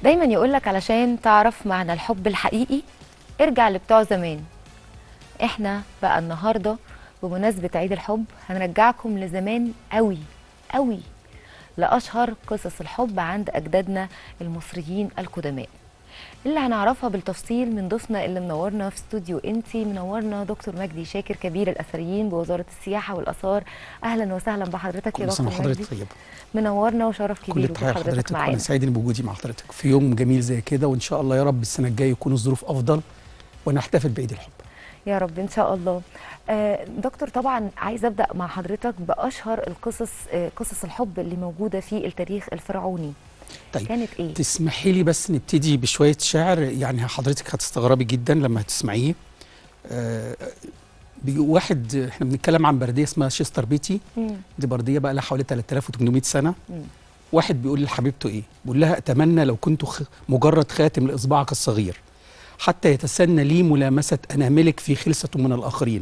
دايما يقولك علشان تعرف معنى الحب الحقيقي ارجع لبتوع زمان احنا بقى النهارده بمناسبة عيد الحب هنرجعكم لزمان قوي قوي لأشهر قصص الحب عند أجدادنا المصريين القدماء اللي هنعرفها بالتفصيل من ضيفنا اللي منورنا في استوديو انتي منورنا دكتور مجدي شاكر كبير الاثريين بوزاره السياحه والاثار اهلا وسهلا بحضرتك يا كل سنه دكتور مجدي وحضرتك طيبه منورنا وشرف كل كبير التحيه وجود حضرتك لحضرتك وانا معانا سعيد اني بوجودي مع حضرتك في يوم جميل زي كده وان شاء الله يا رب السنه الجايه يكون الظروف افضل ونحتفل بعيد الحب يا رب ان شاء الله آه، دكتور طبعا عايز ابدا مع حضرتك باشهر القصص آه، قصص الحب اللي موجوده في التاريخ الفرعوني طيب كانت ايه تسمحي لي بس نبتدي بشويه شعر يعني حضرتك هتستغربي جدا لما هتسمعيه آه بي- واحد احنا بنتكلم عن برديه اسمها شيستر بيتي مم. دي برديه بقى لها حوالي 3800 سنه مم. واحد بيقول لحبيبته ايه بيقول لها اتمنى لو كنت خ... مجرد خاتم لاصبعك الصغير حتى يتسنى لي ملامسه اناملك في خلسه من الاخرين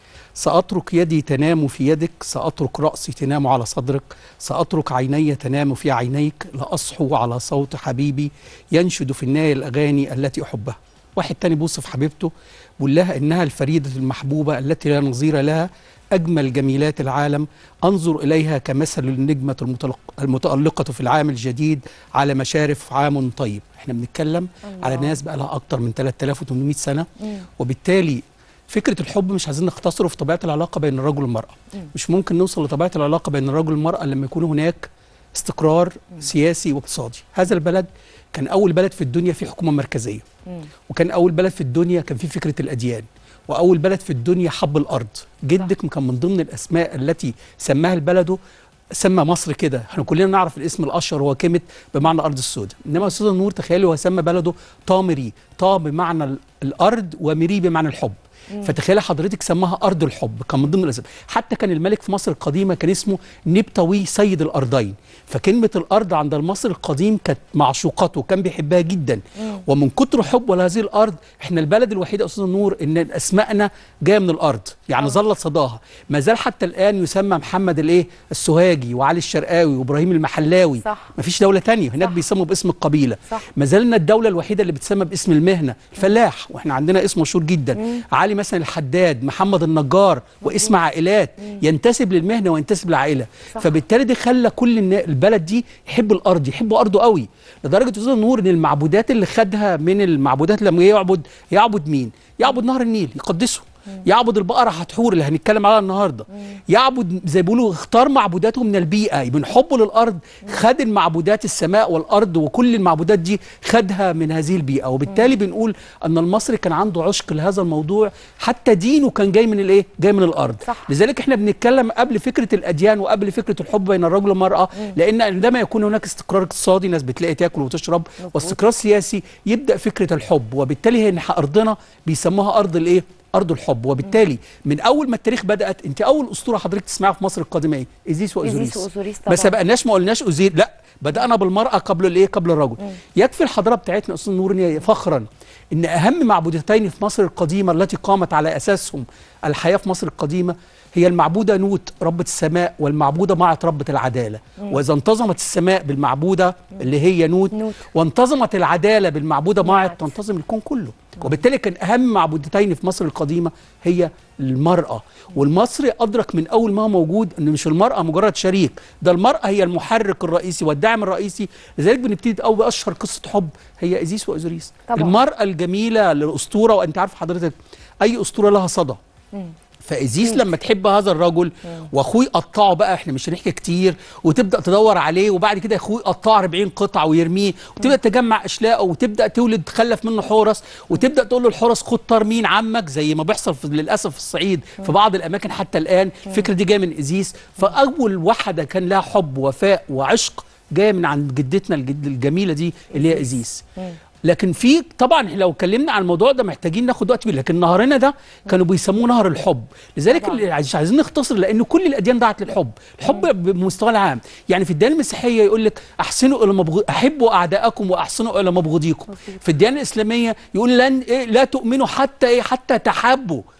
ساترك يدي تنام في يدك ساترك راسي تنام على صدرك ساترك عيني تنام في عينيك لاصحو على صوت حبيبي ينشد في الناي الاغاني التي احبها واحد تاني بيوصف حبيبته بيقول لها انها الفريده المحبوبه التي لا نظير لها أجمل جميلات العالم أنظر إليها كمثل النجمة المتلق- المتألقة في العام الجديد على مشارف عام طيب احنا بنتكلم الله. على ناس بقى لها أكتر من 3800 سنة مم. وبالتالي فكرة الحب مش عايزين نختصره في طبيعة العلاقة بين الرجل والمرأة مم. مش ممكن نوصل لطبيعة العلاقة بين الرجل والمرأة لما يكون هناك استقرار سياسي واقتصادي هذا البلد كان أول بلد في الدنيا فيه حكومة مركزية مم. وكان اول بلد في الدنيا كان فيه فكره الاديان واول بلد في الدنيا حب الارض جدك كان من ضمن الاسماء التي سماها البلد سمى مصر كده احنا كلنا نعرف الاسم الاشهر هو كلمه بمعنى ارض السوداء انما استاذ النور تخيلوا هو سمى بلده طامري طا بمعنى ال- الارض ومري بمعنى الحب فتخيلي حضرتك سماها ارض الحب كان من ضمن الاسباب حتى كان الملك في مصر القديمه كان اسمه نبتوي سيد الارضين فكلمه الارض عند المصري القديم كانت معشوقته وكان بيحبها جدا ومن كتر حبه لهذه الارض احنا البلد الوحيده يا استاذ النور ان اسمائنا جايه من الارض يعني ظلت صداها ما زال حتى الان يسمى محمد الايه السوهاجي وعلي الشرقاوي وابراهيم المحلاوي صح. مفيش دوله تانية هناك صح. بيسموا باسم القبيله صح. ما زلنا الدوله الوحيده اللي بتسمى باسم المهنه الفلاح واحنا عندنا اسم مشهور جدا علي مثلا الحداد محمد النجار واسم عائلات ينتسب للمهنه وينتسب للعائله صح. فبالتالي ده خلى كل النا- البلد دي يحب الارض يحبوا ارضه قوي لدرجه استاذ النور ان المعبودات اللي خدها من المعبودات لما جه يعبد يعبد مين يعبد نهر النيل يقدسه يعبد البقره هتحور اللي هنتكلم عليها النهارده يعبد زي بيقولوا اختار معبوداته من البيئه من حبه للارض خد المعبودات السماء والارض وكل المعبودات دي خدها من هذه البيئه وبالتالي بنقول ان المصري كان عنده عشق لهذا الموضوع حتى دينه كان جاي من الايه جاي من الارض صح. لذلك احنا بنتكلم قبل فكره الاديان وقبل فكره الحب بين الرجل والمراه لان عندما يكون هناك استقرار اقتصادي ناس بتلاقي تاكل وتشرب واستقرار سياسي يبدا فكره الحب وبالتالي هي ارضنا بيسموها ارض الايه ارض الحب وبالتالي من اول ما التاريخ بدات انت اول اسطوره حضرتك تسمعها في مصر القديمه ايه ايزيس واوزوريس إيزيس وأوزوريس ما طبعاً. سبقناش ما قلناش اوزير لا بدانا بالمراه قبل الايه قبل الرجل يكفي الحضاره بتاعتنا استاذ نور إن هي فخرا ان اهم معبودتين في مصر القديمه التي قامت على اساسهم الحياه في مصر القديمه هي المعبوده نوت ربة السماء والمعبوده معت ربة العداله واذا انتظمت السماء بالمعبوده اللي هي نوت, نوت. وانتظمت العداله بالمعبوده معت. معت تنتظم الكون كله وبالتالي كان اهم معبودتين في مصر القديمه هي المراه والمصري ادرك من اول ما هو موجود ان مش المراه مجرد شريك ده المراه هي المحرك الرئيسي والداعم الرئيسي لذلك بنبتدي اول باشهر قصه حب هي ايزيس واوزوريس طبعاً. المراه الجميله للاسطوره وانت عارف حضرتك اي اسطوره لها صدى مم. فايزيس لما تحب هذا الرجل واخوه يقطعه بقى احنا مش هنحكي كتير وتبدا تدور عليه وبعد كده اخوه يقطعه 40 قطعه ويرميه وتبدا تجمع اشلاءه وتبدا تولد تخلف منه حورس وتبدا تقول له الحورس خد طار مين عمك زي ما بيحصل في للاسف في الصعيد في بعض الاماكن حتى الان الفكره دي جايه من ايزيس فاول واحده كان لها حب ووفاء وعشق جايه من عند جدتنا الجد الجميله دي اللي هي ايزيس لكن في طبعا لو اتكلمنا عن الموضوع ده محتاجين ناخد وقت كبير لكن نهرنا ده كانوا بيسموه نهر الحب لذلك طبعاً. اللي مش عايزين نختصر لان كل الاديان دعت للحب الحب بمستوى العام يعني في الديانه المسيحيه يقول لك احسنوا الى مبغ... احبوا اعداءكم واحسنوا الى مبغضيكم في الديانه الاسلاميه يقول لن إيه لا تؤمنوا حتى ايه حتى تحابوا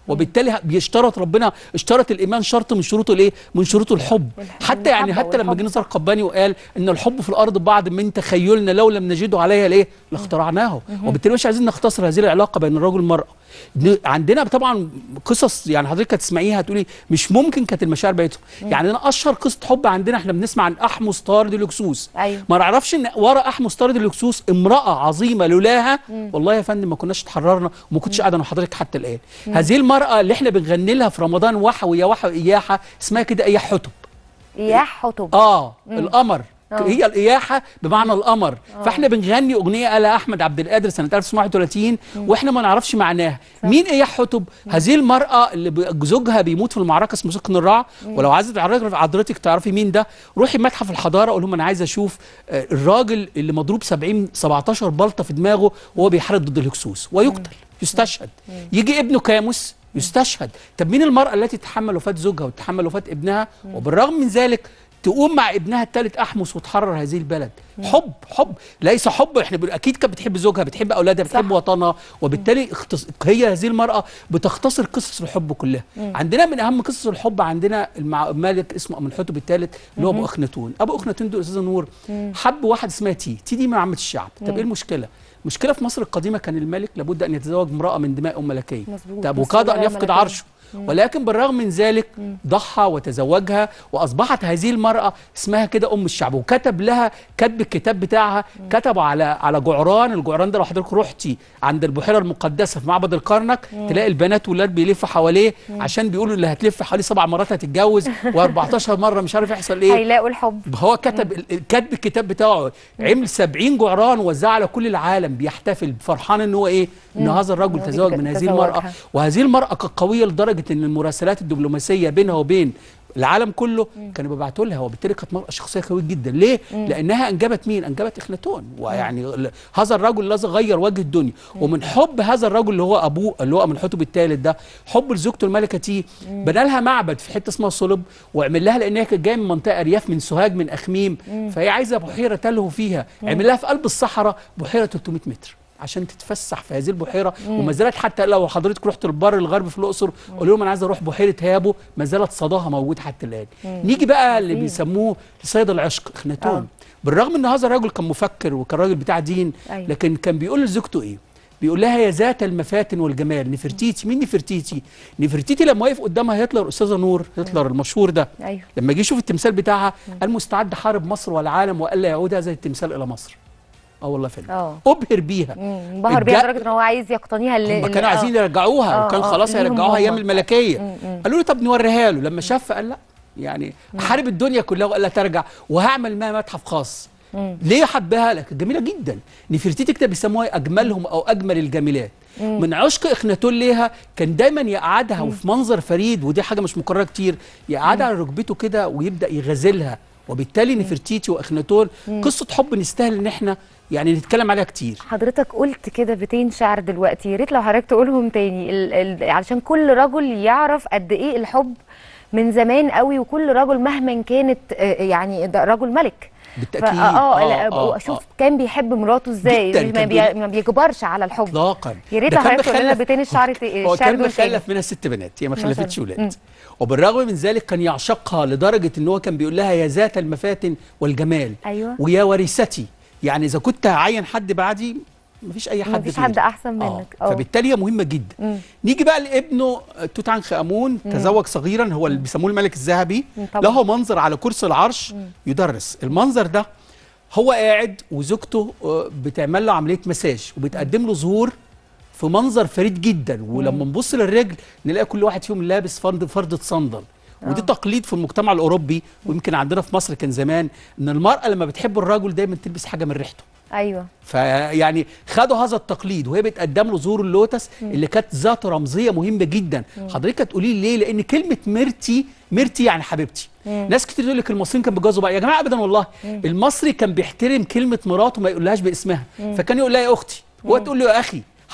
وبالتالي ه- بيشترط ربنا اشترط الايمان شرط من شروطه الايه من شروطه الحب الح- حتى يعني المحبة حتى لما والحب. جه نزار قباني وقال ان الحب في الارض بعض من تخيلنا لو لم نجده عليها الايه لاخترعناه وبالتالي مش عايزين نختصر هذه العلاقه بين الرجل والمراه ن- عندنا طبعا قصص يعني حضرتك هتسمعيها هتقولي مش ممكن كانت المشاعر بينهم يعني انا اشهر قصه حب عندنا احنا بنسمع عن احمس طارد الهكسوس أيوة. ما نعرفش ان ورا احمس طارد الهكسوس امراه عظيمه لولاها والله يا فندم ما كناش اتحررنا وما كنتش قاعده انا وحضرتك حتى الان هذه المراه اللي احنا بنغني لها في رمضان وحوي يا وحوي اياحه اسمها كده اياح حتب اياح حطب اه القمر آه. هي الإياحة بمعنى القمر فاحنا بنغني أغنية قالها أحمد عبد القادر سنة 1931 واحنا ما نعرفش معناها مين إياح حتب هذه المرأة اللي ب- زوجها بيموت في المعركة اسمه سكن الرع ولو عايزة تعرف- حضرتك تعرفي مين ده روحي متحف الحضارة قول لهم أنا عايز أشوف آه، الراجل اللي مضروب 70 17 بلطة في دماغه وهو بيحارب ضد الهكسوس ويقتل يستشهد يجي ابنه كاموس يستشهد طب مين المرأة التي تتحمل وفاة زوجها وتتحمل وفاة ابنها وبالرغم من ذلك تقوم مع ابنها الثالث احمس وتحرر هذه البلد حب حب ليس حب احنا بنقول اكيد كانت بتحب زوجها بتحب اولادها بتحب وطنها وبالتالي اختص... هي هذه المراه بتختصر قصص الحب كلها عندنا من اهم قصص الحب عندنا المع... ملك اسمه امنحتب الثالث اللي هو ابو اخناتون ابو اخناتون ده استاذه نور حب واحد اسمها تي تي دي من عامه الشعب طب ايه المشكله المشكله في مصر القديمه كان الملك لابد ان يتزوج امراه من دماء ام ملكيه مظبوط. طب بس وقاد ان ولا يفقد ملكية. عرشه ولكن بالرغم من ذلك ضحى وتزوجها واصبحت هذه المراه اسمها كده ام الشعب وكتب لها كتب الكتاب بتاعها كتب على على جعران الجعران ده لو حضرتك رحتي عند البحيره المقدسه في معبد الكرنك تلاقي البنات والولاد بيلفوا حواليه عشان بيقولوا اللي هتلف حوالي سبع مرات هتتجوز و14 مره مش عارف يحصل ايه هيلاقوا الحب هو كتب ال- كتب الكتاب بتاعه عمل 70 جعران وزعه على كل العالم بيحتفل فرحان ان هو ايه ان هذا الرجل إنه تزوج من هذه المراه تزوجها. وهذه المراه كانت قويه لدرجه ان المراسلات الدبلوماسيه بينها وبين العالم كله كانوا بيبعتوا لها وبالتالي كانت مرأة شخصيه قويه جدا ليه لانها انجبت مين انجبت اخناتون ويعني ال- هذا الرجل الذي غير وجه الدنيا ومن حب هذا الرجل اللي هو ابوه اللي هو امنحتب الثالث ده حب لزوجته الملكه تي بنى لها معبد في حته اسمها صلب وعمل لها لان هي كانت جايه من منطقه ارياف من سوهاج من اخميم فهي عايزه بحيره تلهو فيها عمل لها في قلب الصحراء بحيره 300 متر عشان تتفسح في هذه البحيره وما زالت حتى لو حضرتك رحت البر الغربي في الاقصر قول لهم انا عايز اروح بحيره هابو ما زالت صداها موجود حتى الان نيجي بقى اللي بيسموه صيد العشق آه. اخناتون بالرغم ان هذا الرجل كان مفكر وكان راجل بتاع دين أيوة. لكن كان بيقول لزوجته ايه بيقول لها يا ذات المفاتن والجمال نفرتيتي مين نفرتيتي نفرتيتي لما وقف قدامها هتلر استاذه نور هتلر المشهور ده ايوه لما جه يشوف التمثال بتاعها قال مستعد حارب مصر والعالم والا يعود هذا التمثال الى مصر اه والله فندم اه ابهر بيها مم، انبهر بيها الج- لدرجه ان هو عايز يقتنيها اللي هم اللي- كانوا آه. عايزين يرجعوها آه، وكان آه، خلاص ليهم هيرجعوها هم. ايام الملكيه مم، مم. قالوا له طب نوريها له لما شاف قال لا يعني حارب الدنيا كلها وقال لها ترجع وهعمل معاها متحف خاص مم. ليه حبها لك جميله جدا نفرتيتي كده بيسموها اجملهم او اجمل الجميلات من عشق اخناتون ليها كان دايما يقعدها وفي منظر فريد ودي حاجه مش مكرره كتير يقعدها على ركبته كده ويبدا يغازلها وبالتالي نفرتيتي واخناتون قصه حب نستاهل ان احنا يعني نتكلم عليها كتير حضرتك قلت كده بيتين شعر دلوقتي يا ريت لو حضرتك تقولهم تاني ال ال علشان كل رجل يعرف قد ايه الحب من زمان قوي وكل رجل مهما كانت آه، يعني ده رجل ملك بالتاكيد فا اه لا، آه، اشوف آه. كان بيحب مراته ازاي جداً ما, كان بي... بي- ما بيجبرش على الحب اطلاقا يا ريت ده لو كان حضرتك تقول لنا مخلف- بيتين الشعر ت- هو الشعر كان دول تاني. مخلف منها ست بنات هي ما مثلاً. خلفتش مم. ولاد وبالرغم من ذلك كان يعشقها لدرجه ان هو كان بيقول لها يا ذات المفاتن والجمال ايوه ويا ورثتي يعني اذا كنت هعين حد بعدي مفيش اي حد مفيش غيري. حد أحسن آه. منك. آه. فبالتالي هي مهمه جدا مم. نيجي بقى لابنه توت عنخ امون تزوج صغيرا هو اللي بيسموه الملك الذهبي مم، طبعاً. له منظر على كرسي العرش يدرس المنظر ده هو قاعد وزوجته آه، بتعمل له عمليه مساج وبتقدم له ظهور في منظر فريد جدا ولما نبص للرجل نلاقي كل واحد فيهم لابس فرد فردة صندل ودي تقليد في المجتمع الاوروبي ويمكن عندنا في مصر كان زمان ان المراه لما بتحب الرجل دايما تلبس حاجه من ريحته ايوه فيعني خدوا هذا التقليد وهي بتقدم له ظهور اللوتس اللي كانت ذات رمزيه مهمه جدا حضرتك هتقولي لي ليه لان كلمه ميرتي ميرتي يعني حبيبتي ناس كتير يقول لك المصريين كانوا بيتجوزوا بعض يا جماعه ابدا والله المصري كان بيحترم كلمه مراته ما يقولهاش باسمها فكان يقول لها يا اختي هو تقول له يا اخي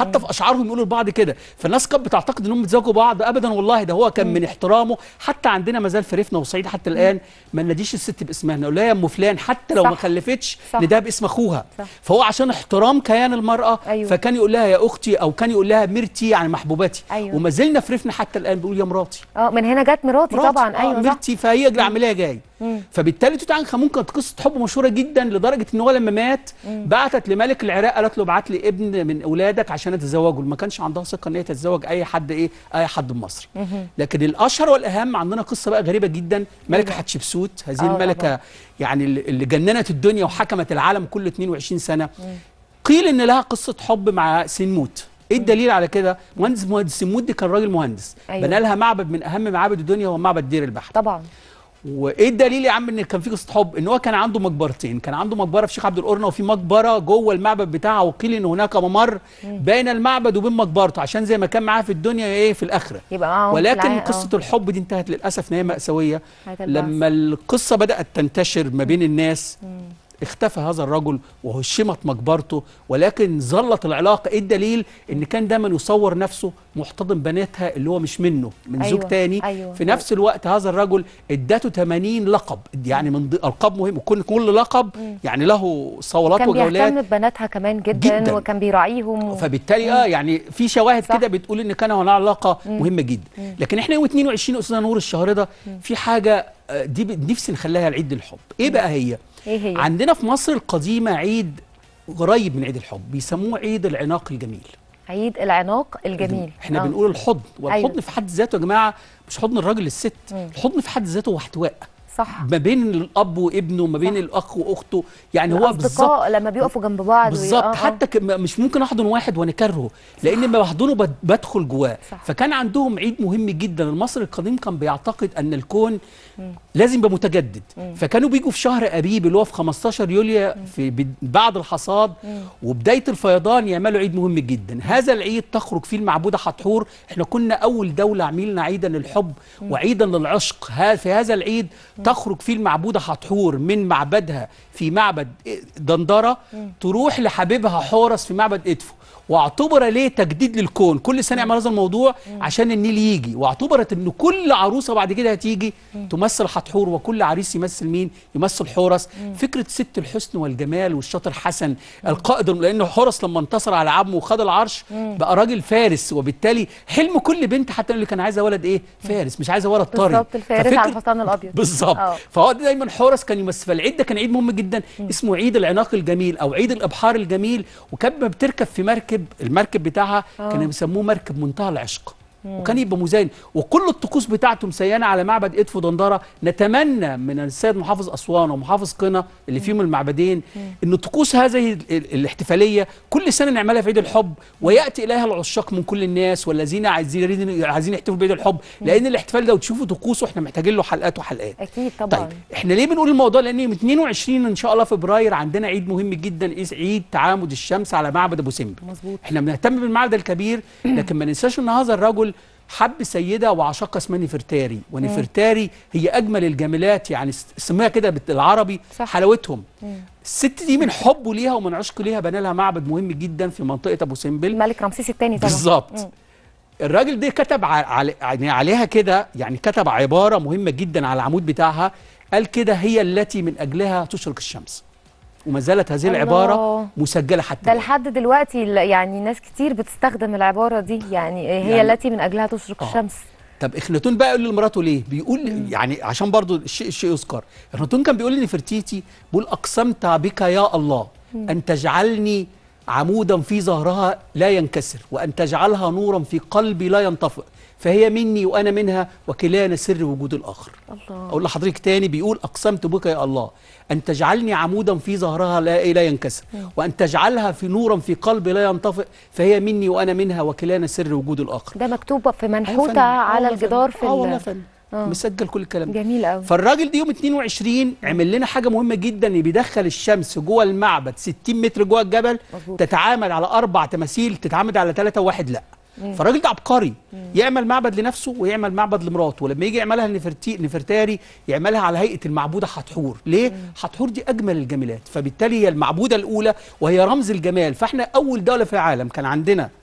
حتى في اشعارهم يقولوا لبعض كده فالناس كانت بتعتقد انهم بيتزوجوا بعض ابدا والله ده هو كان من احترامه حتى عندنا ما زال في ريفنا وصعيد حتى الان ما نناديش الست باسمها نقول لها يا ام فلان حتى لو صح. ما خلفتش صح. نداها باسم اخوها صح. فهو عشان احترام كيان المراه أيوة. فكان يقول لها يا اختي او كان يقول لها مرتي يعني محبوبتي أيوة. وما زلنا في ريفنا حتى الان بيقول يا مراتي اه من هنا جت مراتي, مراتي. طبعا آه ايوه صح مرتي فهي العمليه جاي فبالتالي توت عنخ امون كانت قصه حب مشهوره جدا لدرجه ان هو لما مات بعتت لملك العراق قالت له ابعت لي ابن من اولادك عشان اتزوجه ما كانش عندها ثقه ان هي تتزوج اي حد ايه اي حد مصري لكن الاشهر والاهم عندنا قصه بقى غريبه جدا ملكه حتشبسوت هذه آه الملكه طبعا. يعني اللي اللي جننت الدنيا وحكمت العالم كل 22 سنه قيل ان لها قصه حب مع سنموت ايه الدليل على كده مهندس مهندس سنموت دي كان راجل مهندس أيوة. بنى لها معبد من اهم معابد الدنيا هو معبد دير البحر طبعا وايه الدليل يا عم ان كان في قصه حب ان هو كان عنده مقبرتين كان عنده مقبره في شيخ عبد القرنه وفي مقبره جوه المعبد بتاعها وقيل ان هناك ممر بين المعبد وبين مقبرته عشان زي ما كان معاه في الدنيا ايه في الاخره يبقى معاهم في ولكن العا- قصه آه. الحب دي انتهت للاسف نهايه ماساويه حياة البعث. لما القصه بدات تنتشر ما بين الناس اختفى هذا الرجل وهشمت مقبرته ولكن ظلت العلاقه ايه الدليل ان كان دايما يصور نفسه محتضن بناتها اللي هو مش منه من زوج أيوة، تاني أيوة. في نفس الوقت هذا الرجل ادته 80 لقب يعني من ض- القاب مهم وكل كل لقب يعني له صولات كان وجولات بيهتم ببناتها كمان جدا, جداً. وكان بيراعيهم و... فبالتالي اه يعني في شواهد صح. كده بتقول ان كان هناك علاقه مهمه جدا لكن احنا يوم 22 استاذه نور الشهر ده في حاجه آه، دي ب- نفسي نخليها العيد الحب ايه بقى هي ايه هي عندنا في مصر القديمه عيد قريب من عيد الحب بيسموه عيد العناق الجميل عيد العناق الجميل احنا آه. بنقول الحضن والحضن أيوة. في حد ذاته يا جماعه مش حضن الراجل للست الحضن في حد ذاته هو احتواء صح ما بين الاب وابنه ما بين صح. الاخ واخته يعني هو بالظبط الاصدقاء لما بيقفوا جنب بعض وي- بالظبط آه، آه. حتى ك- م- مش ممكن احضن واحد وانا كارهه لان لما بحضنه بد- بدخل جواه صح. فكان عندهم عيد مهم جدا المصري القديم كان بيعتقد ان الكون لازم يبقى متجدد فكانوا بيجوا في شهر ابيب اللي هو في 15 يوليو في بد- بعد الحصاد وبدايه الفيضان يعملوا عيد مهم جدا هذا العيد تخرج فيه المعبوده حتحور احنا كنا اول دوله عملنا عيدا للحب وعيدا للعشق ها- في هذا العيد تخرج فيه المعبوده حتحور من معبدها في معبد دندره تروح لحبيبها حورس في معبد ادفو واعتبر ليه تجديد للكون كل سنه يعمل هذا الموضوع عشان النيل يجي واعتبرت ان كل عروسه بعد كده هتيجي تمثل حتحور وكل عريس يمثل مين يمثل حورس فكره ست الحسن والجمال والشاطر حسن القائد لان حورس لما انتصر على عمه وخد العرش بقى راجل فارس وبالتالي حلم كل بنت حتى اللي كان عايزه ولد ايه فارس مش عايزه ولد طري بالظبط الفارس ففكرة- على الحصان الابيض بالظبط آه. فهو ده دايما حورس كان يمثل فالعيد ده كان عيد مهم جدا اسمه عيد العناق الجميل او عيد الابحار الجميل وكان لما بتركب في مركب المركب بتاعها كانوا بيسموه مركب منتهى العشق وكان يبقى مزين وكل الطقوس بتاعته مسينه على معبد ادفو دندره نتمنى من السيد محافظ اسوان ومحافظ قنا اللي فيهم المعبدين ان طقوس هذه ال- ال- الاحتفاليه كل سنه نعملها في عيد الحب وياتي اليها العشاق من كل الناس والذين عايزين عايزين يحتفلوا بعيد الحب لان الاحتفال ده وتشوفوا طقوسه احنا محتاجين له حلقات وحلقات اكيد طبعا طيب احنا ليه بنقول الموضوع لان يوم 22 ان شاء الله فبراير عندنا عيد مهم جدا اسم عيد تعامد الشمس على معبد ابو سمبل مظبوط احنا بنهتم بالمعبد الكبير لكن ما ننساش ان هذا الرجل حب سيده وعشقها اسمها نفرتاري ونفرتاري هي اجمل الجميلات يعني س- اسمها كده بالعربي صح. حلاوتهم الست دي من حبه ليها ومن عشقه ليها بنى لها معبد مهم جدا في منطقه ابو سمبل الملك رمسيس الثاني طبعا بالظبط مم. الراجل ده كتب ع- علي يعني عليها كده يعني كتب عباره مهمه جدا على العمود بتاعها قال كده هي التي من اجلها تشرق الشمس وما زالت هذه الله. العباره مسجله حتى ده الآن. لحد دلوقتي ال- يعني ناس كتير بتستخدم العباره دي يعني هي يعني- التي من اجلها تشرق آه. الشمس طب اخناتون بقى يقول لمراته ليه بيقول يعني عشان برضو الشيء الشيء يذكر اخناتون كان بيقول لنفرتيتي بيقول اقسمت بك يا الله ان تجعلني عمودا في ظهرها لا ينكسر وان تجعلها نورا في قلبي لا ينطفئ فهي مني وانا منها وكلانا سر وجود الاخر الله اقول لحضرتك تاني بيقول اقسمت بك يا الله ان تجعلني عمودا في ظهرها لا لا ينكسر وان تجعلها في نورا في قلبي لا ينطفئ فهي مني وانا منها وكلانا سر وجود الاخر ده مكتوب في أيوة منحوته فندم. آه على والله الجدار فندم. في اه والله ال... فندم آه. مسجل كل الكلام ده جميل قوي فالراجل دي يوم 22 عمل لنا حاجه مهمه جدا ان بيدخل الشمس جوه المعبد 60 متر جوه الجبل مظبوط. تتعامد على اربع تماثيل تتعامد على ثلاثه وواحد لا فالراجل ده عبقري يعمل معبد لنفسه ويعمل معبد لمراته ولما يجي يعملها لنفرتي نفرتاري يعملها على هيئه المعبوده حتحور ليه حتحور دي اجمل الجميلات فبالتالي هي المعبوده الاولى وهي رمز الجمال فاحنا اول دوله في العالم كان عندنا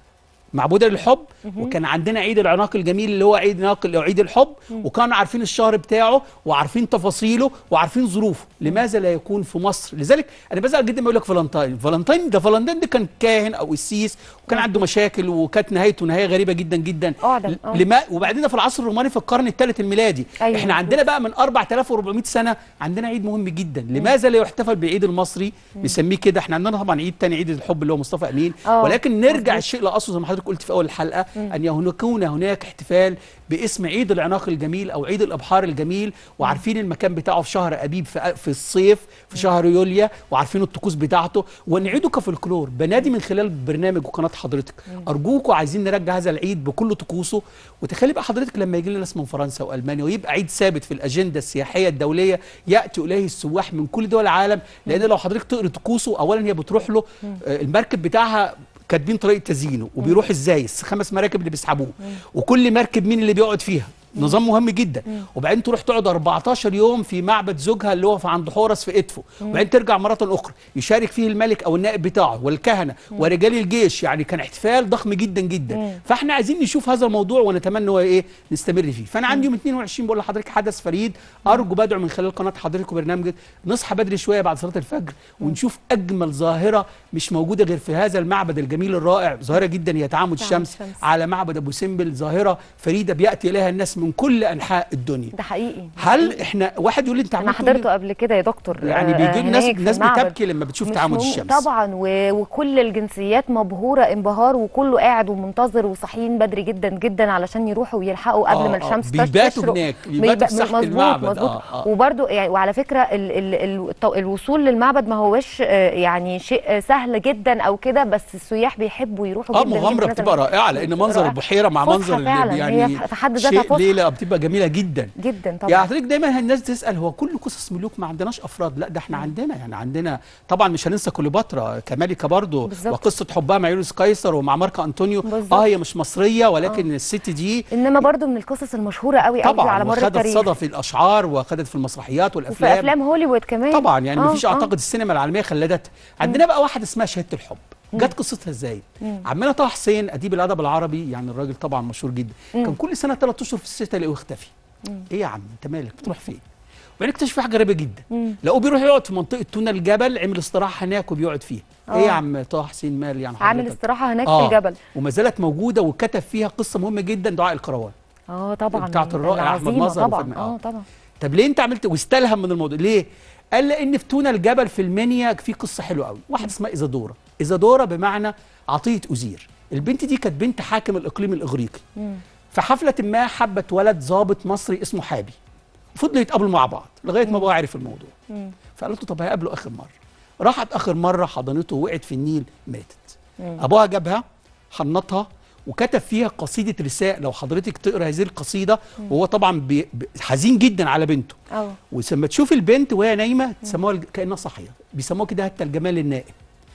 معبوده للحب وكان عندنا عيد العناق الجميل اللي هو عيد ناقل او عيد الحب وكانوا عارفين الشهر بتاعه وعارفين تفاصيله وعارفين ظروفه لماذا لا يكون في مصر لذلك انا بزعل جدا ما يقول لك فالنتاين فالنتاين ده فالنتاين ده كان كاهن او قسيس وكان عنده مشاكل وكانت نهايته نهايه غريبه جدا جدا أعدم، آه. لما وبعدين ده في العصر الروماني في القرن الثالث الميلادي أيوة، احنا مظبوط. عندنا بقى من 4400 سنه عندنا عيد مهم جدا لماذا لا يحتفل بالعيد المصري بنسميه كده احنا عندنا طبعا عيد تاني عيد الحب اللي هو مصطفى امين آه، ولكن نرجع مظبوط. الشيء لاصله زي ما حضرتك قلت في اول الحلقه ان يكون هناك احتفال باسم عيد العناق الجميل او عيد الابحار الجميل وعارفين المكان بتاعه في شهر ابيب في, في الصيف في شهر يوليا وعارفين الطقوس بتاعته ونعيده كفولكلور بنادي من خلال برنامج وقناه حضرتك ارجوكم عايزين نرجع هذا العيد بكل طقوسه وتخيلي بقى حضرتك لما يجي لنا ناس من فرنسا والمانيا ويبقى عيد ثابت في الاجنده السياحيه الدوليه ياتي اليه السواح من كل دول العالم لان لو حضرتك تقري طقوسه اولا هي بتروح له آه، المركب بتاعها كاتبين طريقه تزيينه وبيروح ازاي الخمس مراكب اللي بيسحبوه وكل مركب مين اللي بيقعد فيها نظام مهم جدا وبعدين تروح تقعد 14 يوم في معبد زوجها اللي هو في عند حورس في ادفو وبعدين ترجع مره اخرى يشارك فيه الملك او النائب بتاعه والكهنه ورجال الجيش يعني كان احتفال ضخم جدا جدا فاحنا عايزين نشوف هذا الموضوع ونتمنى هو ايه نستمر فيه فانا عندي يوم 22 بقول لحضرتك حدث فريد ارجو بدعو من خلال قناه حضرتك وبرنامجك نصحى بدري شويه بعد صلاه الفجر ونشوف اجمل ظاهره مش موجوده غير في هذا المعبد الجميل الرائع ظاهره جدا هي تعامد الشمس الشمس. على معبد ابو سمبل ظاهره فريده بياتي اليها الناس من كل انحاء الدنيا ده حقيقي ده هل حقيقي. احنا واحد يقول لي انت انا عملت تقول لي- حضرته قبل كده يا دكتور يعني آه، بيجي الناس هناك في الناس المعبد. بتبكي لما بتشوف مش تعامد مم- الشمس طبعا و... وكل الجنسيات مبهوره انبهار وكله قاعد ومنتظر وصاحيين بدري جدا جدا علشان يروحوا ويلحقوا قبل آه، ما آه، الشمس بيباتوا تشرق هناك، بيباتوا بيبقى- في ساحة مظبوط المعبد، مظبوط آه، آه. وبرده يعني وعلى فكره ال... ال... ال... التو- الوصول للمعبد ما هوش آه، يعني شيء آه، سهل جدا او كده بس السياح بيحبوا يروحوا اه جدا مغامره جداً. بتبقى رائعه لان منظر رائع. البحيره مع فسحة منظر ال- فعلاً، يعني هي في حد ذاتها شيء فسحة. ليله بتبقى جميله جدا جدا طبعا يعني حضرتك دايما الناس تسال هو كل قصص ملوك ما عندناش افراد لا ده احنا عندنا يعني عندنا طبعا مش هننسى كليوباترا كملكه برضه بالظبط. وقصه حبها مع يوليوس قيصر ومع مارك انطونيو بالظبط. اه هي مش مصريه ولكن الست دي انما برضو من القصص المشهوره قوي قوي طبعا على مر وخدت التاريخ صدى في الاشعار وخدت في المسرحيات وفي والافلام افلام هوليوود كمان طبعا يعني آه، مفيش آه. اعتقد السينما العالميه خلدتها عندنا بقى واحده اسمها شهاده الحب جت قصتها ازاي عمنا طه حسين اديب الادب العربي يعني الراجل طبعا مشهور جدا كان كل سنه ثلاث اشهر في الشتاء الاقيه يختفي ايه يا عم انت مالك بتروح فين وبعدين اكتشف في حاجه غريبه جدا لقوه بيروح يقعد في منطقه تونه الجبل عمل استراحه هناك وبيقعد فيها ايه يا آه. عم طه حسين مال يعني عامل حضرتك؟ استراحه هناك آه. في الجبل وما زالت موجوده وكتب فيها قصه مهمه جدا دعاء الكروان اه طبعا بتاعت الرائع أحمد العظيمة مظهر طبعا وفيلم- اه آه. طبعا طب ليه انت عملت واستلهم من الموضوع ليه قال لان في تونه الجبل في المنيا في قصه حلوه قوي واحده اسمها ايزادورا ايزادورا بمعنى عطيه ازير البنت دي كانت بنت حاكم الاقليم الاغريقي في حفله ما حبت ولد ضابط مصري اسمه حابي فضلوا يتقابلوا مع بعض لغايه ما بابا عرف الموضوع فقالت له طب هيقابلوا اخر مره راحت اخر مره حضنته وقعت في النيل ماتت ابوها جابها حنطها وكتب فيها قصيده رساء لو حضرتك تقرا هذه القصيده وهو طبعا بي- ب- حزين جدا على بنته اه ولما تشوف البنت وهي نايمه تسموها الج- كانها صاحيه بيسموها كده حتى الجمال النائم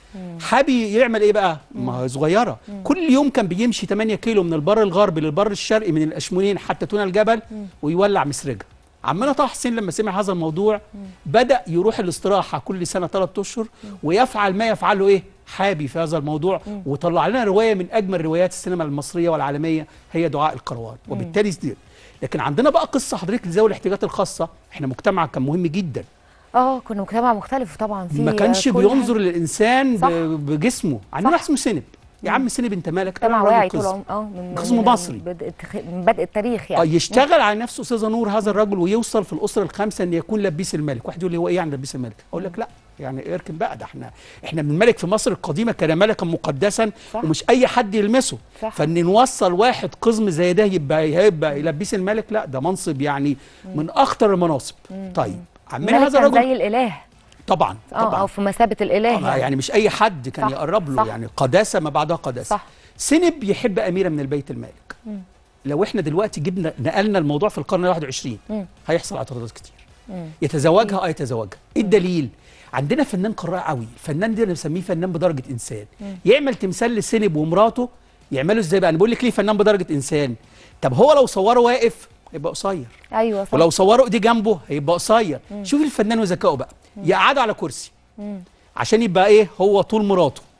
حابي يعمل ايه بقى ما هي صغيره كل يوم كان بيمشي 8 كيلو من البر الغربي للبر الشرقي من الاشمونين حتى تونه الجبل ويولع مسرجه عمنا طه حسين لما سمع هذا الموضوع بدا يروح الاستراحه كل سنه ثلاث اشهر ويفعل ما يفعله ايه حابي في هذا الموضوع وطلع لنا روايه من اجمل روايات السينما المصريه والعالميه هي دعاء الكروان وبالتالي دي لكن عندنا بقى قصه حضرتك لذوي الاحتياجات الخاصه احنا مجتمع كان مهم جدا اه كنا مجتمع مختلف طبعا في ما كانش كل بينظر للانسان صح. ب- بجسمه عندنا صح. واحد اسمه سنب يا عم سنب انت مالك مجتمع أنا راجل واعي طول قزم. عمره اه من قزم من- مصري. من بدء التخ- من بدء التاريخ اه يعني يشتغل على نفسه استاذه نور هذا الرجل ويوصل في الاسره الخامسه ان يكون لبيس الملك واحد يقول لي هو ايه يعني لبيس الملك اقول لك لا يعني اركن بقى ده احنا احنا من الملك في مصر القديمه كان ملكا مقدسا صح. ومش اي حد يلمسه صح. فان نوصل واحد قزم زي ده يبقى يبقى يلبيس الملك لا ده منصب يعني من اخطر المناصب طيب عمنا الملك هذا كان الرجل زي الاله طبعا اه طبعا او في مثابه الاله طبعا يعني مش اي حد كان صح، يقرب له صح. يعني قداسه ما بعدها قداسه صح سنب يحب اميره من البيت المالك لو احنا دلوقتي جبنا نقلنا الموضوع في القرن ال 21 مم. هيحصل اعتراضات كتير مم. يتزوجها اه يتزوجها ايه الدليل عندنا فنان قراء قوي الفنان ده انا بسميه فنان بدرجه انسان يعمل تمثال لسنب ومراته يعملوا ازاي بقى انا بقول لك ليه فنان بدرجه انسان طب هو لو صوره واقف هيبقى قصير ايوه صح ولو صوروا ايديه جنبه هيبقى قصير شوف الفنان وذكائه بقى يقعدوا على كرسي عشان يبقى ايه هو طول مراته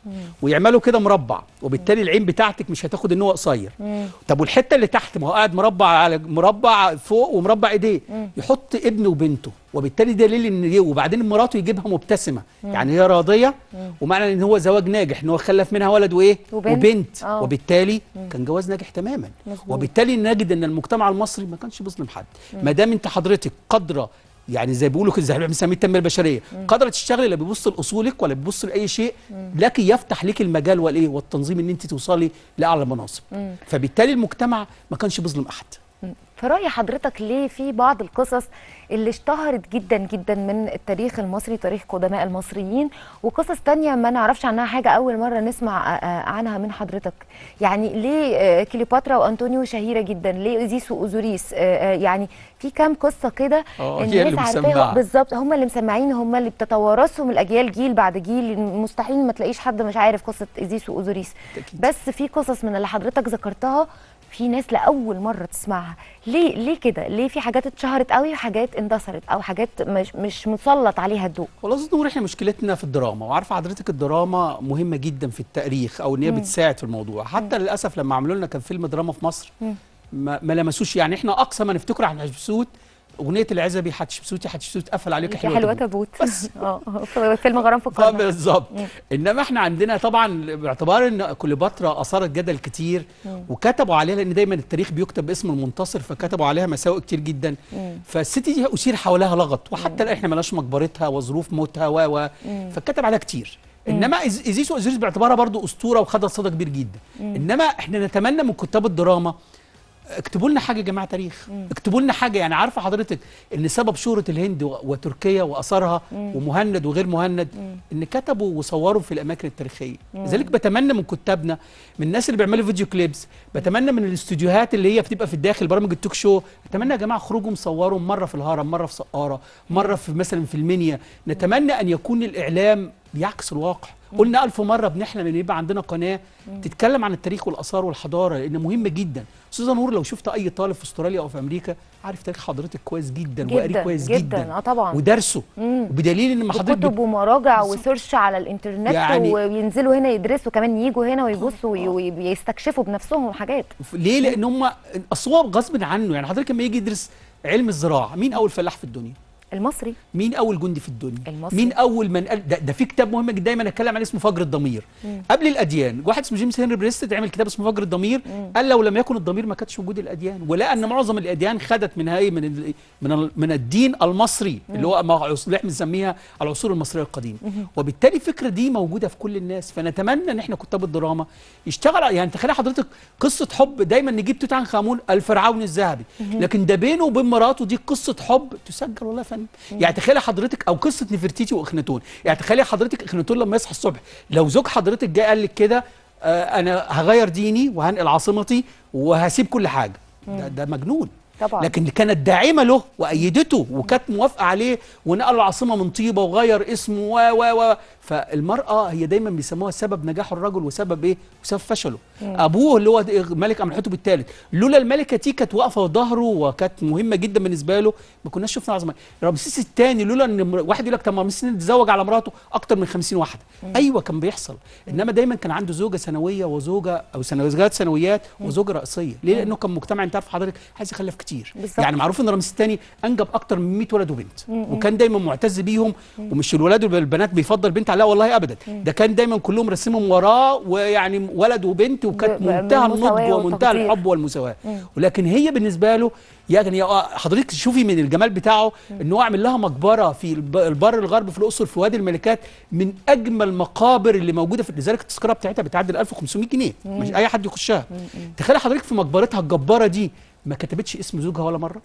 ويعملوا كده مربع وبالتالي العين بتاعتك مش هتاخد ان هو قصير طب والحته اللي تحت ما هو قاعد مربع على مربع فوق ومربع ايديه يحط ابنه وبنته وبالتالي دليل ان دي وبعدين مراته يجيبها مبتسمه يعني هي راضيه ومعنى ان هو زواج ناجح ان هو خلف منها ولد وايه وبنت. وبنت آه. وبالتالي كان جواز ناجح تماما مظبوط. وبالتالي نجد ان المجتمع المصري ما كانش بيظلم حد ما دام انت حضرتك قادره يعني زي بيقولوا كده زي ما بنسميه التنميه البشريه قادره تشتغلي لا بيبص لاصولك ولا بيبص لاي شيء لك يفتح لك المجال والايه والتنظيم ان انت توصلي لاعلى مناصب فبالتالي المجتمع ما كانش بيظلم احد في رأي حضرتك ليه في بعض القصص اللي اشتهرت جدا جدا من التاريخ المصري تاريخ قدماء المصريين وقصص تانية ما نعرفش عنها حاجة أول مرة نسمع آه، آه، عنها من حضرتك يعني ليه آه، كليوباترا وأنطونيو شهيرة جدا ليه أوزيس وأوزوريس آه، آه، يعني في كام قصة كده آه، هي اللي الناس مسمعة. عارفاها بالظبط هم اللي مسمعين هم اللي بتتوارثهم الأجيال جيل بعد جيل مستحيل ما تلاقيش حد مش عارف قصة أوزيس وأوزوريس أكيد. بس في قصص من اللي حضرتك ذكرتها في ناس لاول مره تسمعها ليه ليه كده ليه في حاجات اتشهرت قوي وحاجات اندثرت او حاجات مش مش مسلط عليها الضوء والله أستاذ نور احنا مشكلتنا في الدراما وعارفه حضرتك الدراما مهمه جدا في التاريخ او ان هي بتساعد في الموضوع حتى للاسف لما عملوا لنا كان فيلم دراما في مصر ما, ما لمسوش يعني احنا اقصى ما نفتكره عن حتشبسوت اغنيه العزبي حتشبسوت يا حتشبسوت قفل عليك في حلوه تابوت اه في فيلم غرام في اه القرن بالظبط انما احنا عندنا طبعا باعتبار ان كليوباترا اثارت جدل كتير وكتبوا عليها لان دايما التاريخ بيكتب باسم المنتصر فكتبوا عليها مساوئ كتير جدا فالست دي اثير حولها لغط وحتى الان احنا مالناش مقبرتها وظروف موتها و و فكتب عليها كتير انما إز- ازيس وازيريس باعتبارها برضو اسطوره وخدت صدى كبير جدا انما احنا نتمنى من كتاب الدراما اكتبوا لنا حاجه يا جماعه تاريخ اكتبوا لنا حاجه يعني عارفه حضرتك ان سبب شهره الهند و- وتركيا واثارها ومهند وغير مهند ان كتبوا وصوروا في الاماكن التاريخيه لذلك بتمنى من كتابنا من الناس اللي بيعملوا فيديو كليبس بتمنى من الاستوديوهات اللي هي بتبقى في الداخل برامج التوك شو اتمنى يا جماعه خروجوا مصوروا مره في الهرم مره في سقاره مره في مثلا في المنيا نتمنى ان يكون الاعلام بيعكس الواقع قلنا ألف مرة بنحلم إن يبقى عندنا قناة تتكلم عن التاريخ والآثار والحضارة لأن مهمة جدا أستاذة نور لو شفت أي طالب في أستراليا أو في أمريكا عارف تاريخ حضرتك كويس جدا, وقاري جدا كويس جدا, جدا, اه طبعا ودرسه مم. وبدليل إن ما حضرتك كتب بت... ومراجع بالظبط. وسيرش على الانترنت يعني- وينزلوا هنا يدرسوا كمان يجوا هنا ويبصوا وي- وي- ويستكشفوا بنفسهم حاجات ليه؟ لأن هم أصواب غصب عنه يعني حضرتك لما يجي يدرس علم الزراعة مين أول فلاح في الدنيا؟ المصري مين اول جندي في الدنيا المصري. مين اول من قال ده, ده في كتاب مهم جدا دايما اتكلم عليه اسمه فجر الضمير قبل الاديان واحد اسمه جيمس هنري بريست عمل كتاب اسمه فجر الضمير قال لو لم يكن الضمير ما كانتش وجود الاديان ولقى ان معظم الاديان خدت من هاي من ال من, ال من الدين المصري اللي هو ما عص- اللي احنا بنسميها العصور المصريه القديمه وبالتالي الفكره دي موجوده في كل الناس فنتمنى ان احنا كتاب الدراما يشتغل على- يعني تخيل حضرتك قصه حب دايما نجيب توت عنخ امون الفرعون الذهبي لكن ده بينه وبين مراته دي قصه حب تسجل والله يا فندم يعني تخيلي حضرتك او قصه نفرتيتي واخناتون يعني تخيلي حضرتك اخناتون لما يصحى الصبح لو زوج حضرتك جه قال لك كده آه انا هغير ديني وهنقل عاصمتي وهسيب كل حاجه ده, ده مجنون طبعا. لكن كانت داعمه له وايدته وكانت موافقه عليه ونقل العاصمه من طيبه وغير اسمه و و و فالمراه هي دايما بيسموها سبب نجاح الرجل وسبب ايه؟ وسبب فشله. ابوه اللي هو ملك امنحتب الثالث لولا الملكه دي كانت واقفه ظهره وكانت مهمه جدا بالنسبه له ما كناش شفنا عظمه رمسيس الثاني لولا ان مر- واحد يقول لك طب ما رمسيس اتزوج على مراته اكتر من 50 واحده ايوه كان بيحصل انما دايما كان عنده زوجه ثانويه وزوجه او زوجات ثانويات وزوجه رئيسيه ليه؟ لانه كان مجتمع انت عارف حضرتك عايز يخلف كتير بالظبط. يعني معروف ان رمسيس الثاني انجب اكتر من 100 ولد وبنت وكان دايما معتز بيهم ومش الولاد والبنات بيفضل بنت على لا والله ابدا ده كان دايما كلهم رسمهم وراه ويعني ولد وبنت وكانت ب- ب- منتهى بالمساواة النضج ومنتهى والتقدير. الحب والمساواه ولكن هي بالنسبه له يعني آه، حضرتك شوفي من الجمال بتاعه ان هو عامل لها مقبره في الب- البر الغرب في الاقصر في وادي الملكات من اجمل مقابر اللي موجوده في لذلك التذكره بتاعتها بتعدي 1500 جنيه مش اي حد يخشها تخيل حضرتك في مقبرتها الجباره دي ما كتبتش اسم زوجها ولا مره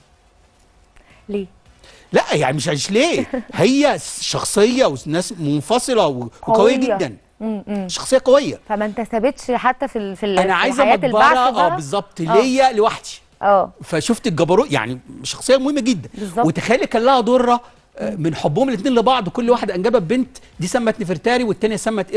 ليه لا يعني مش مش ليه هي شخصيه وناس منفصله و- وقويه قوية. جدا م- م. شخصيه قويه فما انتسبتش حتى في ال- في ال- انا في عايزه حياة مقبره البعث اه بقى؟ بالظبط آه. ليا لوحدي اه فشفت الجبروت يعني شخصيه مهمه جدا بالظبط. وتخيلي كان لها ضره آه، من حبهم الاثنين لبعض كل واحد انجبت بنت دي سمت نفرتاري والثانيه سمت ايه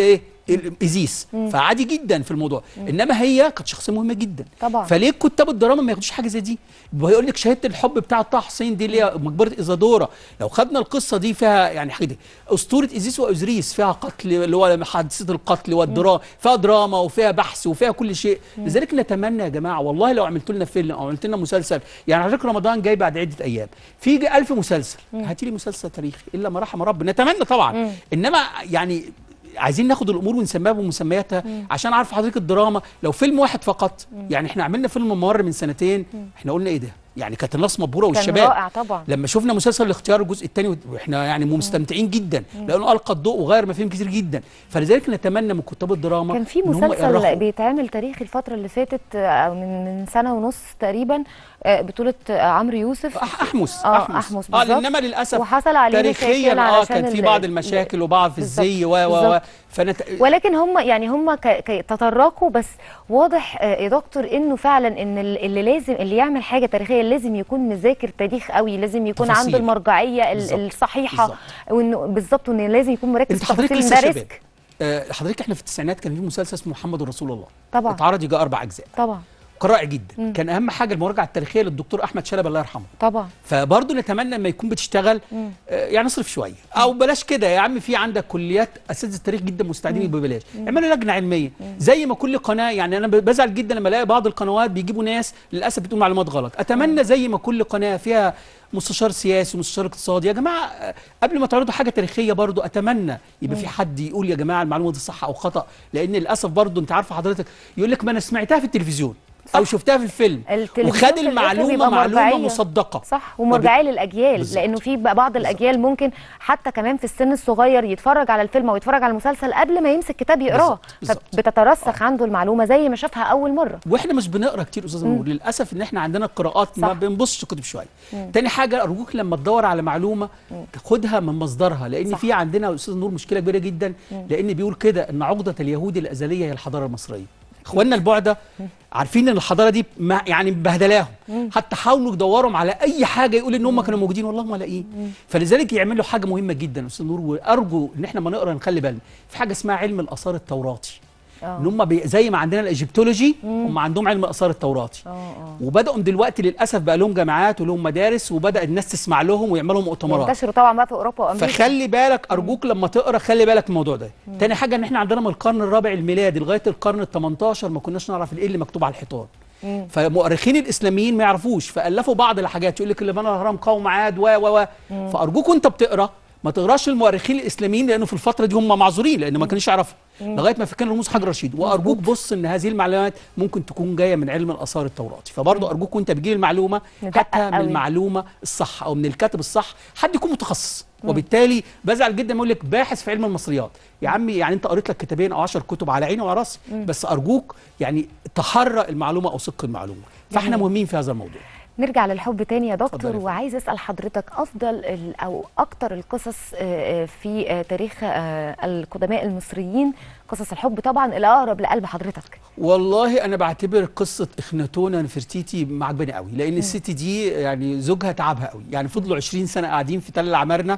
ال- ايزيس فعادي جدا في الموضوع انما هي كانت شخصيه مهمه جدا طبعا. فليه كتاب الدراما ما ياخدوش حاجه زي دي ويقول لك شهاده الحب بتاع طه حسين دي اللي هي مقبره ايزادورا لو خدنا القصه دي فيها يعني حاجه دي اسطوره ايزيس واوزريس فيها قتل اللي هو حادثه القتل والدراما فيها دراما وفيها بحث وفيها كل شيء لذلك نتمنى يا جماعه والله لو عملت لنا فيلم او عملت لنا مسلسل يعني حضرتك رمضان جاي بعد عده ايام في ألف مسلسل هاتي لي مسلسل تاريخي الا ما رحم رب نتمنى طبعا انما يعني عايزين ناخد الامور ونسميها بمسمياتها عشان عارف حضرتك الدراما لو فيلم واحد فقط يعني احنا عملنا فيلم ممر من سنتين احنا قلنا ايه ده يعني كانت الناس مبهوره كان والشباب رائع طبعا لما شفنا مسلسل الاختيار الجزء الثاني واحنا يعني مستمتعين جدا لانه القى الضوء وغير مفاهيم كتير جدا فلذلك نتمنى من كتاب الدراما كان في إن هم مسلسل يأرخوا. بيتعمل تاريخي الفترة اللي فاتت آه، أو من من سنة ونص تقريبا آه، بطولة آه، عمرو يوسف أح- احمس اه احمس اه بالظبط انما للاسف وحصل عليه تاريخيا مشاكل اه علشان كان في ال- بعض ال- المشاكل وبعض في بالظبط، الزي و و و بالظبط. فنت... ولكن هم يعني هم ك- ك- تطرقوا بس واضح آه، يا دكتور انه فعلا ان ال- اللي لازم اللي يعمل حاجه تاريخيه لازم يكون مذاكر تاريخ قوي لازم يكون تفاصيل. عنده المرجعيه ال- بالظبط، الصحيحه بالظبط. وانه بالظبط وانه لازم يكون مركز انت في حضرتك التفاصيل لسه ده شباب ريسك آه حضرتك احنا في التسعينات كان في مسلسل اسمه محمد رسول الله طبعا اتعرض يجي اربع اجزاء طبعا كان رائع جدا كان اهم حاجه المراجعه التاريخيه للدكتور احمد شلبي الله يرحمه طبعا فبرضه نتمنى لما يكون بتشتغل آه، يعني اصرف شويه او بلاش كده يا عم في عندك كليات اساتذه التاريخ جدا مستعدين ببلاش اعملوا لجنه علميه زي ما كل قناه يعني انا بزعل جدا لما الاقي بعض القنوات بيجيبوا ناس للاسف بتقول معلومات غلط اتمنى زي ما كل قناه فيها مستشار سياسي ومستشار اقتصادي يا جماعه آه، قبل ما تعرضوا حاجه تاريخيه برضو اتمنى يبقى في حد يقول يا جماعه المعلومه دي صح او خطا لان للاسف برضو انت عارفه حضرتك يقول لك ما انا سمعتها في التلفزيون او شفتها في الفيلم التلفزيون وخد في الآخر المعلومه بيبقى معلومه مرجعية. مصدقه صح ومرجعيه للاجيال بالظبط. لانه في بقى بعض الاجيال ممكن حتى كمان في السن الصغير يتفرج على الفيلم او يتفرج على المسلسل قبل ما يمسك كتاب يقراه بالظبط، بالظبط. فبتترسخ عنده المعلومه زي ما شافها اول مره واحنا مش بنقرا كتير استاذ نور للاسف ان احنا عندنا القراءات ما صح. بنبصش كتب شويه تاني حاجه ارجوك لما تدور على معلومه خدها من مصدرها لان صح. في عندنا يا استاذ نور مشكله كبيره جدا لان بيقول كده ان عقده اليهود الازليه هي الحضاره المصريه اخواننا البعده عارفين ان الحضاره دي ما يعني مبهدلاهم حتى حاولوا يدوروا على اي حاجه يقول ان هم كانوا موجودين والله ما لاقيين فلذلك يعملوا حاجه مهمه جدا يا استاذ نور وارجو ان احنا ما نقرا نخلي بالنا في حاجه اسمها علم الاثار التوراتي آه. ان هم بي زي ما عندنا الايجيبتولوجي هم عندهم علم الاثار التوراتي اه اه وبداوا دلوقتي للاسف بقى لهم جامعات ولهم مدارس وبدا الناس تسمع لهم ويعملوا مؤتمرات ينتشروا طبعا بقى في اوروبا وامريكا فخلي بالك ارجوك لما تقرا خلي بالك من الموضوع ده تاني حاجه ان احنا عندنا من القرن الرابع الميلادي لغايه القرن ال 18 ما كناش نعرف ايه اللي مكتوب على الحيطان مم. فمؤرخين الاسلاميين ما يعرفوش فالفوا بعض الحاجات يقول لك اللي بنى الاهرام قوم عاد و و و فارجوك وانت بتقرا ما تقراش المؤرخين الاسلاميين لانه في الفتره دي هم معذورين لان ما كانوش يعرفوا لغايه ما فكرنا رموز حجر رشيد وارجوك بص ان هذه المعلومات ممكن تكون جايه من علم الاثار التوراتي فبرضه ارجوك وانت بتجيب المعلومه ندقق هاتها من قوي. المعلومه الصح او من الكاتب الصح حد يكون متخصص وبالتالي بزعل جدا لما يقول لك باحث في علم المصريات يا عمي يعني انت قريت لك كتابين او 10 كتب على عيني وعلى راسي بس ارجوك يعني تحرى المعلومه او صدق المعلومه فاحنا جميل. مهمين في هذا الموضوع نرجع للحب تاني يا اتفضل دكتور يا فندم. وعايز اسال حضرتك افضل ال- او اكتر القصص آه، آه، في آه، تاريخ آه، القدماء المصريين قصص الحب طبعا الاقرب لقلب حضرتك والله انا بعتبر قصه اخناتونا نفرتيتي معجباني قوي لان الست دي يعني زوجها تعبها قوي يعني فضلوا 20 سنه قاعدين في تل العمارنه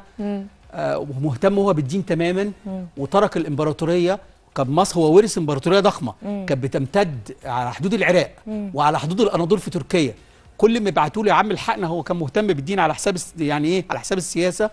آه ومهتم هو بالدين تماما وترك الامبراطوريه كان مصر هو ورث امبراطوريه ضخمه كانت بتمتد على حدود العراق وعلى حدود الاناضول في تركيا كل ما يبعتوا له يا عم الحقنا هو كان مهتم بالدين على حساب الس- يعني ايه على حساب السياسه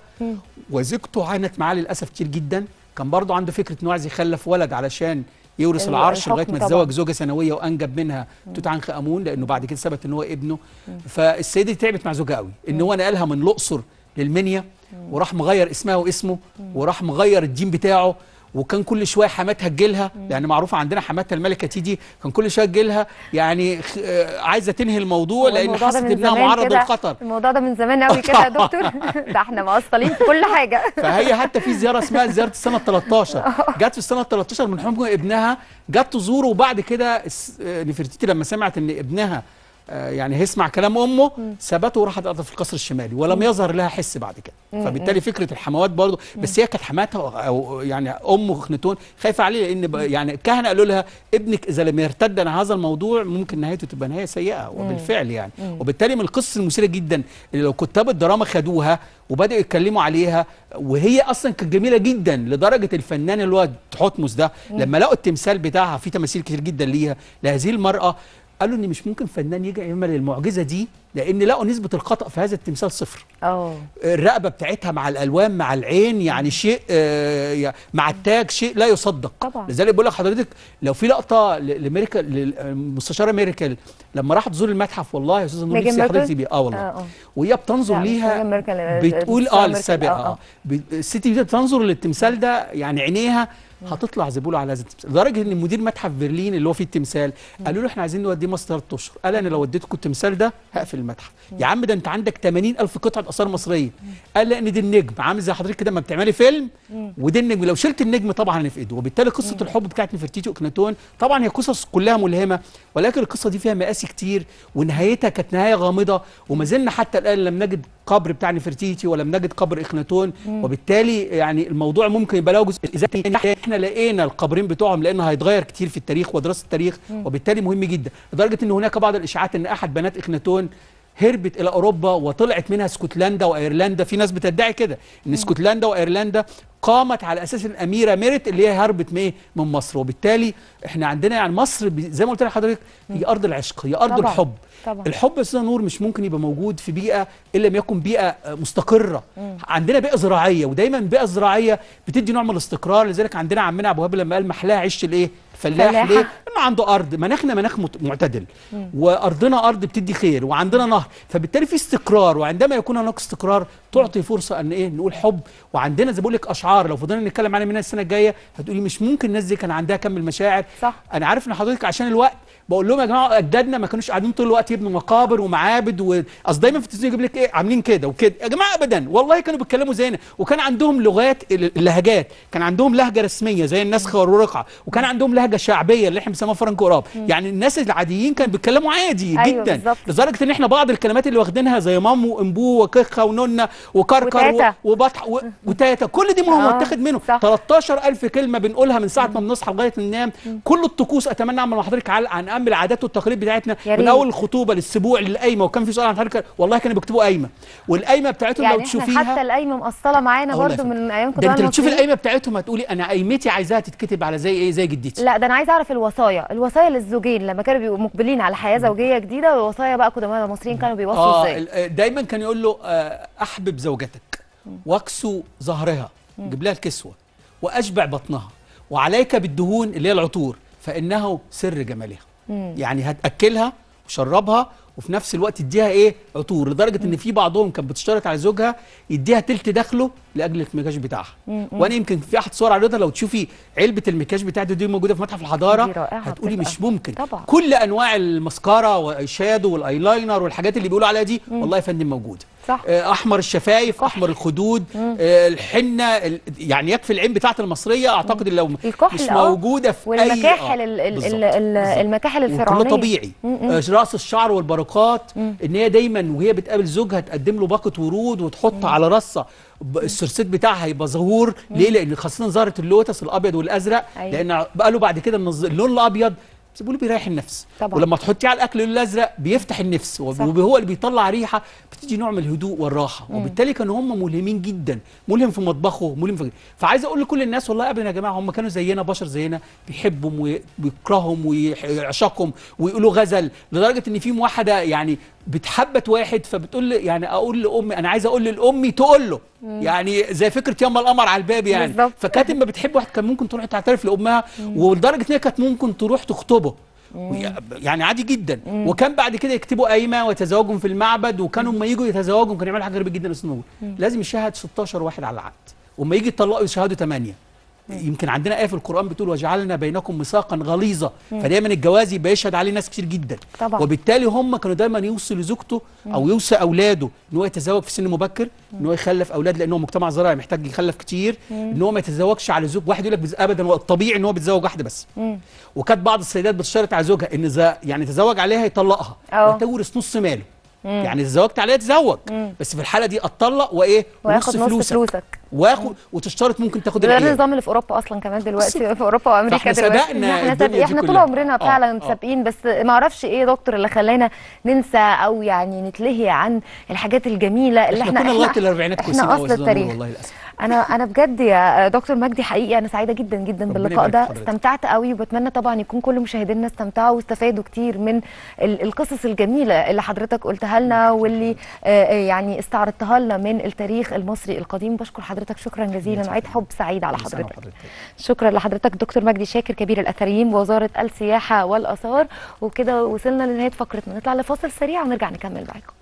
وزوجته عانت معاه للاسف كتير جدا كان برضه عنده فكره انه عايز يخلف ولد علشان يورث ال- العرش الحكم لغايه ما طبعاً. تزوج زوجه ثانويه وانجب منها توت عنخ امون لانه بعد كده ثبت ان هو ابنه فالسيده دي تعبت مع زوجها قوي ان هو نقلها من الاقصر للمنيا وراح مغير اسمها واسمه وراح مغير الدين بتاعه وكان كل شويه حماتها تجيلها يعني معروفه عندنا حماتها الملكه تيجي كان كل شويه تجيلها يعني خ- آه، عايزه تنهي الموضوع لان والموضوع ده حست من انها زمان معرض كده. للخطر الموضوع ده من زمان قوي كده يا دكتور ده احنا مقصلين في كل حاجه فهي حتى في زياره اسمها زياره السنه 13 جت في السنه 13 من حكم ابنها جت تزوره وبعد كده الس- آه، نفرتيتي لما سمعت ان ابنها آه، يعني هيسمع كلام امه ثبته وراح قعدت في القصر الشمالي ولم يظهر لها حس بعد كده مم. فبالتالي فكره الحموات برضه بس هي كانت حماتها او يعني ام خنتون خايفه عليه لان ب- يعني الكهنه قالوا لها ابنك اذا لم يرتد عن هذا الموضوع ممكن نهايته تبقى نهايه سيئه وبالفعل يعني وبالتالي من القصص المثيره جدا اللي لو كتاب الدراما خدوها وبداوا يتكلموا عليها وهي اصلا كانت جميله جدا لدرجه الفنان اللي هو تحتمس ده لما لقوا التمثال بتاعها في تماثيل كتير جدا ليها لهذه المراه قالوا ان مش ممكن فنان يجي يعمل المعجزه دي لان لقوا نسبه الخطا في هذا التمثال صفر اه الرقبه بتاعتها مع الالوان مع العين يعني شيء آه يع- مع التاج شيء لا يصدق طبعا. لذلك بقول لك حضرتك لو في لقطه ل- لميركل للمستشاره ميركل لما راحت تزور المتحف والله يا استاذه نور ميجان نفسي حضرتك ميركل؟ تبقي اه والله آه، آه. وهي بتنظر لا، مش ليها ميجان ميركل، آه، بتقول المستشارة اه ميركل، السابقه آه، اه آه. ب- الست دي بتنظر للتمثال ده يعني عينيها هتطلع زبوله على هذا التمثال لدرجه ان مدير متحف برلين اللي هو فيه التمثال قالوا له احنا عايزين نوديه مصر ثلاث اشهر قال انا لو وديتكم التمثال ده هقفل المتحف يا عم ده انت عندك 80 الف قطعه اثار مصريه قال لان دي النجم عامل زي حضرتك كده لما بتعملي فيلم ودي النجم لو شلت النجم طبعا هنفقده وبالتالي قصه الحب بتاعت نفرتيتي واكناتون طبعا هي قصص كلها ملهمه ولكن القصه دي فيها مآسي كتير ونهايتها كانت نهايه غامضه وما زلنا حتى الان لم نجد قبر بتاع نفرتيتي ولم نجد قبر اخناتون وبالتالي يعني الموضوع ممكن يبقى له جزء اذا احنا لقينا القبرين بتوعهم لانه هيتغير كتير في التاريخ ودراسه التاريخ وبالتالي مهم جدا لدرجه ان هناك بعض الاشاعات ان احد بنات اخناتون هربت الى اوروبا وطلعت منها اسكتلندا وايرلندا في ناس بتدعي كده ان اسكتلندا وايرلندا قامت على اساس الاميره ميرت اللي هي هربت من من مصر وبالتالي احنا عندنا يعني مصر ب- زي ما قلت لحضرتك هي ارض العشق هي ارض طبعاً، الحب طبعاً. الحب يا استاذه نور مش ممكن يبقى موجود في بيئه الا لم يكن بيئه آه، مستقره عندنا بيئه زراعيه ودايما البيئه الزراعيه بتدي نوع من الاستقرار لذلك عندنا عمنا ابو وهاب لما قال محلاها عيش الايه فلاح فلاحة. ليه انه عنده ارض مناخنا مناخ مت- معتدل وارضنا ارض بتدي خير وعندنا نهر فبالتالي في استقرار وعندما يكون هناك استقرار تعطي فرصه ان ايه نقول حب وعندنا زي بقول لك اشعار لو فضلنا نتكلم عنها من السنه الجايه هتقولي مش ممكن الناس دي كان عندها كم المشاعر صح. انا عارف ان حضرتك عشان الوقت بقول لهم يا جماعه اجدادنا ما كانوش قاعدين طول الوقت يبنوا مقابر ومعابد و... اصل دايما في التلفزيون يجيب لك ايه عاملين كده وكده يا جماعه ابدا والله كانوا بيتكلموا زينا وكان عندهم لغات ال- اللهجات كان عندهم لهجه رسميه زي النسخه والرقعه وكان عندهم لهجه شعبيه اللي احنا بنسميها فرنك قراب يعني الناس العاديين كانوا بيتكلموا عادي أيوة جدا بالظبط. لدرجه ان احنا بعض الكلمات اللي واخدينها زي مام وامبو وكخه ونونه وكركر وتاتا. و... وبطح و... وتاتا كل دي ما هو آه، متاخد منه صح. 13000 كلمه بنقولها من ساعه ما بنصحى لغايه ننام كل الطقوس اتمنى اعمل مع حضرتك على عن اهم العادات والتقاليد بتاعتنا يا من ريت. اول الخطوبه للسبوع للقايمه وكان في سؤال عن حضرتك والله كانوا بيكتبوا قايمه والقايمه بتاعتهم يعني لو احنا تشوفيها حتى القايمه مقصله معانا آه والله برضو يا فندم. من ايام ده قدام انت لو تشوفي المصريين القايمه بتاعتهم هتقولي انا قايمتي عايزاها تتكتب على زي ايه زي جدتي لا ده انا عايزه اعرف الوصايا الوصايا للزوجين لما كانوا بيبقوا مقبلين على حياه زوجيه جديده والوصايا بقى قدماء المصريين كانوا بيوصوا اه ازاي ال- آه، دايما كان يقول له آه، احبب زوجتك واكسو ظهرها جيب لها الكسوه واشبع بطنها وعليك بالدهون اللي هي العطور فانه سر جمالها يعني هتاكلها وشربها وفي نفس الوقت يديها ايه عطور لدرجه ان في بعضهم كان بتشترط على زوجها يديها تلت دخله لاجل المكياج بتاعها وانا يمكن في احد صور عرضها لو تشوفي علبه المكياج بتاعتي دي موجوده في متحف الحضاره دي رائعة هتقولي بتبقى. مش ممكن طبعا. كل انواع المسكره والشادو والايلاينر والحاجات اللي بيقولوا عليها دي والله يا فندم موجوده صح. آه، احمر الشفايف احمر الخدود آه، الحنه ال- يعني يكفي العين بتاعت المصريه اعتقد إن لو الكحل مش آه. موجوده في والمكاحل أي... ال- آه، ال- بالظبط، ال- ال- بالظبط. المكاحل وكله الفرعونيه طبيعي آه، راس الشعر والبرقات ان هي دايما وهي بتقابل زوجها تقدم له باقه ورود وتحط على راسها ب- السرسيت بتاعها يبقى ظهور ليه لان خاصه زهره اللوتس الابيض والازرق أيوة. لان بقى له بعد كده ان الز- اللون الابيض بيقولوا بيريح النفس طبعا. ولما تحطيه على الاكل اللون الازرق بيفتح النفس صح. وهو اللي بيطلع ريحه بتدي نوع من الهدوء والراحه وبالتالي كانوا هم ملهمين جدا ملهم في مطبخه ملهم في فعايز اقول لكل الناس والله ابدا يا جماعه هم كانوا زينا بشر زينا بيحبهم وي- ويكرههم ويعشقهم ويقولوا غزل لدرجه ان في واحده يعني بتحبت واحد فبتقول لي يعني اقول لامي انا عايز اقول لامي تقول له يعني زي فكره ياما القمر على الباب يعني بالظبط. فكانت لما بتحب واحد كان ممكن تروح تعترف لامها ولدرجه ان هي كانت ممكن تروح تخطبه وهي- يعني عادي جدا وكان بعد كده يكتبوا قايمه ويتزوجهم في المعبد وكانوا لما يجوا يتزوجوا كانوا يعملوا حاجه غريبه جدا اسمه لازم يشهد 16 واحد على العقد وما يجي يطلقوا يشهدوا 8 يمكن عندنا ايه في القران بتقول وجعلنا بينكم ميثاقا غليظا فدايما الجواز يبقى يشهد عليه ناس كتير جدا طبعا. وبالتالي هم كانوا دايما يوصوا لزوجته او يوصي اولاده ان هو يتزوج في سن مبكر ان هو يخلف اولاد لان هو مجتمع زراعي محتاج يخلف كتير ان هو ما يتزوجش على زوج واحد يقول لك بز- ابدا هو الطبيعي ان هو بيتزوج واحده بس مم. وكانت بعض السيدات بتشترط على زوجها ان اذا يعني تزوج عليها يطلقها أه. وتورث نص ماله يعني تزوجت عليها تزوج بس في الحاله دي اتطلق وايه وياخد نص فلوسك واخد وتشترط ممكن تاخد ده العيال النظام اللي في اوروبا اصلا كمان دلوقتي في اوروبا وامريكا فاحنا دلوقتي سبقنا احنا الدنيا سابقين دي احنا طول كلها. عمرنا آه، فعلا آه. سابقين بس ما اعرفش ايه يا دكتور اللي خلانا ننسى او يعني نتلهي عن الحاجات الجميله اللي احنا احنا كنا لغايه الاربعينات كويسين احنا أوي اصل يا زلمة التاريخ والله للاسف انا انا بجد يا دكتور مجدي حقيقي انا سعيده جدا جدا ربنا باللقاء يبارك ده في حضرتك. استمتعت قوي وبتمنى طبعا يكون كل مشاهدينا استمتعوا واستفادوا كتير من ال- القصص الجميله اللي حضرتك قلتها لنا واللي آه، آه، يعني استعرضتها لنا من التاريخ المصري القديم بشكر حضرتك شكرا جزيلا وعيد حب سعيد على كل سنة حضرتك وحضرتك. شكرا لحضرتك دكتور مجدي شاكر كبير الاثريين بوزاره السياحه والاثار وكده وصلنا لنهايه فقرتنا نطلع لفاصل سريع ونرجع نكمل معاكم